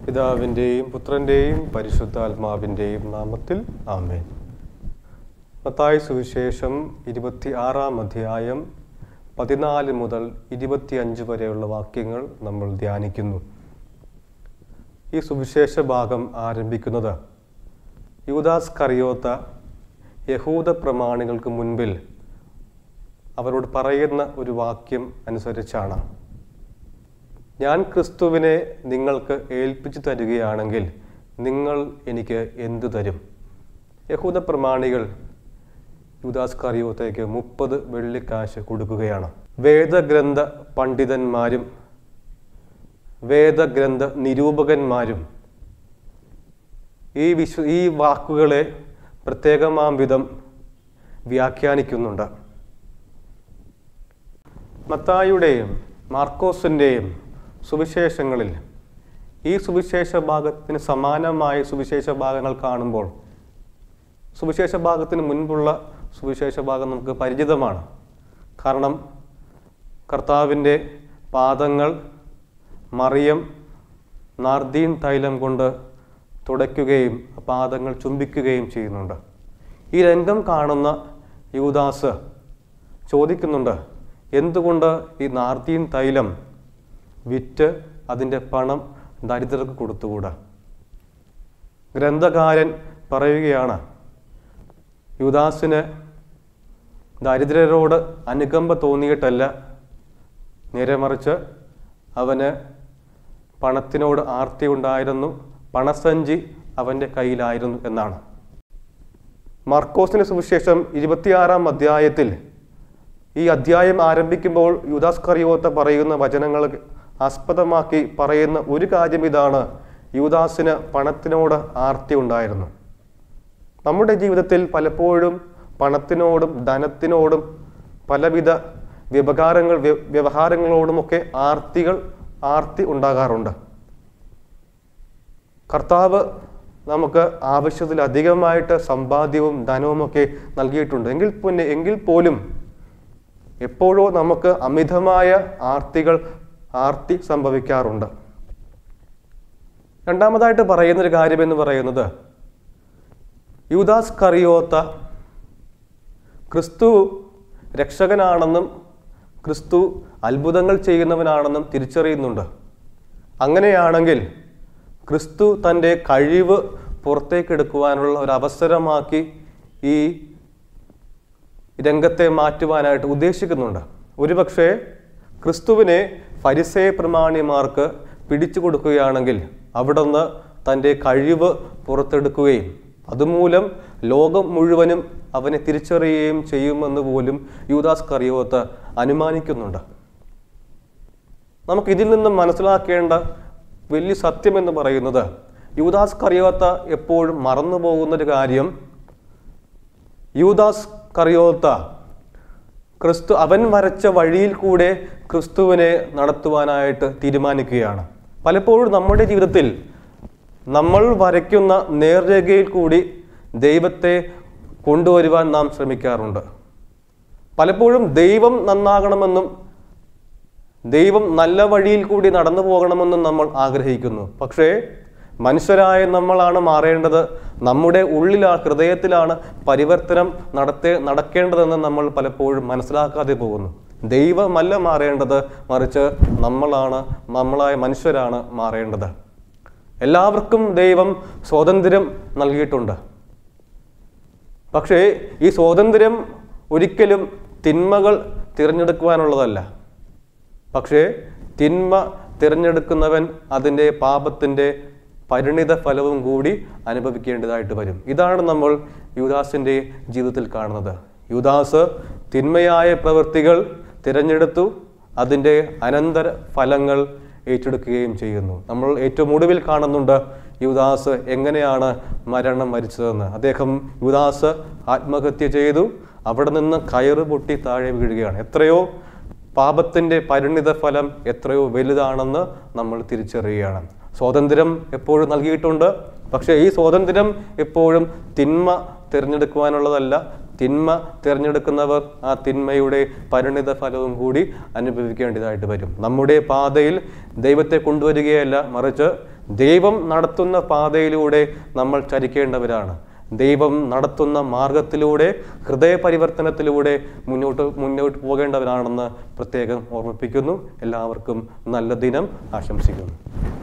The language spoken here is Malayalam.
പിതാവിൻ്റെയും പുത്രൻ്റെയും പരിശുദ്ധാത്മാവിൻ്റെയും നാമത്തിൽ ആമേൻ മത്തായി സുവിശേഷം ഇരുപത്തി ആറാം അധ്യായം പതിനാല് മുതൽ ഇരുപത്തിയഞ്ച് വരെയുള്ള വാക്യങ്ങൾ നമ്മൾ ധ്യാനിക്കുന്നു ഈ സുവിശേഷ ഭാഗം ആരംഭിക്കുന്നത് യൂദാസ് കറിയോത്ത യഹൂദ പ്രമാണികൾക്ക് മുൻപിൽ അവരോട് പറയുന്ന ഒരു വാക്യം അനുസരിച്ചാണ് ഞാൻ ക്രിസ്തുവിനെ നിങ്ങൾക്ക് ഏൽപ്പിച്ചു തരികയാണെങ്കിൽ നിങ്ങൾ എനിക്ക് എന്തു തരും യഹൂദ പ്രമാണികൾ യുദാസ് കറിയോത്തേക്ക് മുപ്പത് വെള്ളിക്കാശ് കൊടുക്കുകയാണ് വേദഗ്രന്ഥ പണ്ഡിതന്മാരും വേദഗ്രന്ഥ നിരൂപകന്മാരും ഈ വിശ്വ ഈ വാക്കുകളെ പ്രത്യേകമാം വിധം വ്യാഖ്യാനിക്കുന്നുണ്ട് മത്തായുടെയും മാർക്കോസിൻ്റെയും സുവിശേഷങ്ങളിൽ ഈ സുവിശേഷ ഭാഗത്തിന് സമാനമായ സുവിശേഷ ഭാഗങ്ങൾ കാണുമ്പോൾ സുവിശേഷ ഭാഗത്തിന് മുൻപുള്ള സുവിശേഷ ഭാഗം നമുക്ക് പരിചിതമാണ് കാരണം കർത്താവിൻ്റെ പാദങ്ങൾ മറിയം നാർദീൻ തൈലം കൊണ്ട് തുടയ്ക്കുകയും ആ പാദങ്ങൾ ചുംബിക്കുകയും ചെയ്യുന്നുണ്ട് ഈ രംഗം കാണുന്ന യൂദാസ് ചോദിക്കുന്നുണ്ട് എന്തുകൊണ്ട് ഈ നാർദീൻ തൈലം വിറ്റ് അതിൻ്റെ പണം ദരിദ്രർക്ക് കൊടുത്തുകൂടാ ഗ്രന്ഥകാരൻ പറയുകയാണ് യുദാസിന് ദരിദ്രരോട് അനുകമ്പ തോന്നിയിട്ടല്ല നേരെ മറിച്ച് അവന് പണത്തിനോട് ആർത്തി ഉണ്ടായിരുന്നു പണസഞ്ചി അവൻ്റെ കയ്യിലായിരുന്നു എന്നാണ് മർക്കോസിന് സുവിശേഷം ഇരുപത്തിയാറാം അധ്യായത്തിൽ ഈ അധ്യായം ആരംഭിക്കുമ്പോൾ യുദാസ് കറിയോത്ത പറയുന്ന വചനങ്ങൾ ആസ്പദമാക്കി പറയുന്ന ഒരു കാര്യം ഇതാണ് യുദാസിന് പണത്തിനോട് ആർത്തി ഉണ്ടായിരുന്നു നമ്മുടെ ജീവിതത്തിൽ പലപ്പോഴും പണത്തിനോടും ധനത്തിനോടും പലവിധ വ്യവഹാരങ്ങൾ വ്യ- വ്യവഹാരങ്ങളോടുമൊക്കെ ആർത്തികൾ ആർത്തി ഉണ്ടാകാറുണ്ട് കർത്താവ് നമുക്ക് ആവശ്യത്തിലധികമായിട്ട് സമ്പാദ്യവും ധനവും ഒക്കെ നൽകിയിട്ടുണ്ട് എങ്കിൽ പിന്നെ എങ്കിൽ പോലും എപ്പോഴോ നമുക്ക് അമിതമായ ആർത്തികൾ ആർത്തി സംഭവിക്കാറുണ്ട് രണ്ടാമതായിട്ട് പറയുന്നൊരു കാര്യം എന്ന് പറയുന്നത് യൂദാസ് കറിയോത്ത ക്രിസ്തു രക്ഷകനാണെന്നും ക്രിസ്തു അത്ഭുതങ്ങൾ ചെയ്യുന്നവനാണെന്നും തിരിച്ചറിയുന്നുണ്ട് അങ്ങനെയാണെങ്കിൽ ക്രിസ്തു തൻ്റെ കഴിവ് പുറത്തേക്കെടുക്കുവാനുള്ള ഒരു അവസരമാക്കി ഈ രംഗത്തെ മാറ്റുവാനായിട്ട് ഉദ്ദേശിക്കുന്നുണ്ട് ഒരുപക്ഷെ ക്രിസ്തുവിനെ ഫരിസേ പ്രമാണിമാർക്ക് പിടിച്ചു കൊടുക്കുകയാണെങ്കിൽ അവിടുന്ന് തൻ്റെ കഴിവ് പുറത്തെടുക്കുകയും അതുമൂലം ലോകം മുഴുവനും അവനെ തിരിച്ചറിയുകയും ചെയ്യുമെന്ന് പോലും യൂദാസ് കറിയോത്ത് അനുമാനിക്കുന്നുണ്ട് നമുക്ക് ഇതിൽ നിന്നും മനസ്സിലാക്കേണ്ട വലിയ സത്യം എന്ന് പറയുന്നത് യൂദാസ് കറിയോത്ത എപ്പോഴും മറന്നു പോകുന്നൊരു കാര്യം യൂദാസ് കറിയോത്ത ക്രിസ്തു അവൻ വരച്ച വഴിയിൽ കൂടെ ക്രിസ്തുവിനെ നടത്തുവാനായിട്ട് തീരുമാനിക്കുകയാണ് പലപ്പോഴും നമ്മുടെ ജീവിതത്തിൽ നമ്മൾ വരയ്ക്കുന്ന നേർരേഖയിൽ കൂടി ദൈവത്തെ കൊണ്ടുവരുവാൻ നാം ശ്രമിക്കാറുണ്ട് പലപ്പോഴും ദൈവം നന്നാകണമെന്നും ദൈവം നല്ല വഴിയിൽ കൂടി നടന്നു പോകണമെന്നും നമ്മൾ ആഗ്രഹിക്കുന്നു പക്ഷേ മനുഷ്യരായ നമ്മളാണ് മാറേണ്ടത് നമ്മുടെ ഉള്ളിലാ ഹൃദയത്തിലാണ് പരിവർത്തനം നടത്തേ നടക്കേണ്ടതെന്ന് നമ്മൾ പലപ്പോഴും മനസ്സിലാക്കാതെ പോകുന്നു ദൈവമല്ല മാറേണ്ടത് മറിച്ച് നമ്മളാണ് നമ്മളായ മനുഷ്യരാണ് മാറേണ്ടത് എല്ലാവർക്കും ദൈവം സ്വാതന്ത്ര്യം നൽകിയിട്ടുണ്ട് പക്ഷേ ഈ സ്വാതന്ത്ര്യം ഒരിക്കലും തിന്മകൾ തിരഞ്ഞെടുക്കുവാനുള്ളതല്ല പക്ഷേ തിന്മ തിരഞ്ഞെടുക്കുന്നവൻ അതിൻ്റെ പാപത്തിൻ്റെ പരിണിത ഫലവും കൂടി അനുഭവിക്കേണ്ടതായിട്ട് വരും ഇതാണ് നമ്മൾ യുദാസിൻ്റെ ജീവിതത്തിൽ കാണുന്നത് യുദാസ് തിന്മയായ പ്രവൃത്തികൾ തിരഞ്ഞെടുത്തു അതിൻ്റെ അനന്തര ഫലങ്ങൾ ഏറ്റെടുക്കുകയും ചെയ്യുന്നു നമ്മൾ ഏറ്റവും ഒടുവിൽ കാണുന്നുണ്ട് യുദാസ് എങ്ങനെയാണ് മരണം മരിച്ചതെന്ന് അദ്ദേഹം യുദാസ് ആത്മഹത്യ ചെയ്തു അവിടെ നിന്ന് കയറ് പൊട്ടി താഴെ വീഴുകയാണ് എത്രയോ പാപത്തിൻ്റെ പരിണിത ഫലം എത്രയോ വലുതാണെന്ന് നമ്മൾ തിരിച്ചറിയുകയാണ് സ്വാതന്ത്ര്യം എപ്പോഴും നൽകിയിട്ടുണ്ട് പക്ഷേ ഈ സ്വാതന്ത്ര്യം എപ്പോഴും തിന്മ തിരഞ്ഞെടുക്കുവാനുള്ളതല്ല തിന്മ തിരഞ്ഞെടുക്കുന്നവർ ആ തിന്മയുടെ പരിണിത ഫലവും കൂടി അനുഭവിക്കേണ്ടതായിട്ട് വരും നമ്മുടെ പാതയിൽ ദൈവത്തെ കൊണ്ടുവരികയല്ല മറിച്ച് ദൈവം നടത്തുന്ന പാതയിലൂടെ നമ്മൾ ചരിക്കേണ്ടവരാണ് ദൈവം നടത്തുന്ന മാർഗത്തിലൂടെ ഹൃദയ പരിവർത്തനത്തിലൂടെ മുന്നോട്ട് മുന്നോട്ട് പോകേണ്ടവരാണെന്ന് പ്രത്യേകം ഓർമ്മിപ്പിക്കുന്നു എല്ലാവർക്കും നല്ല ദിനം ആശംസിക്കുന്നു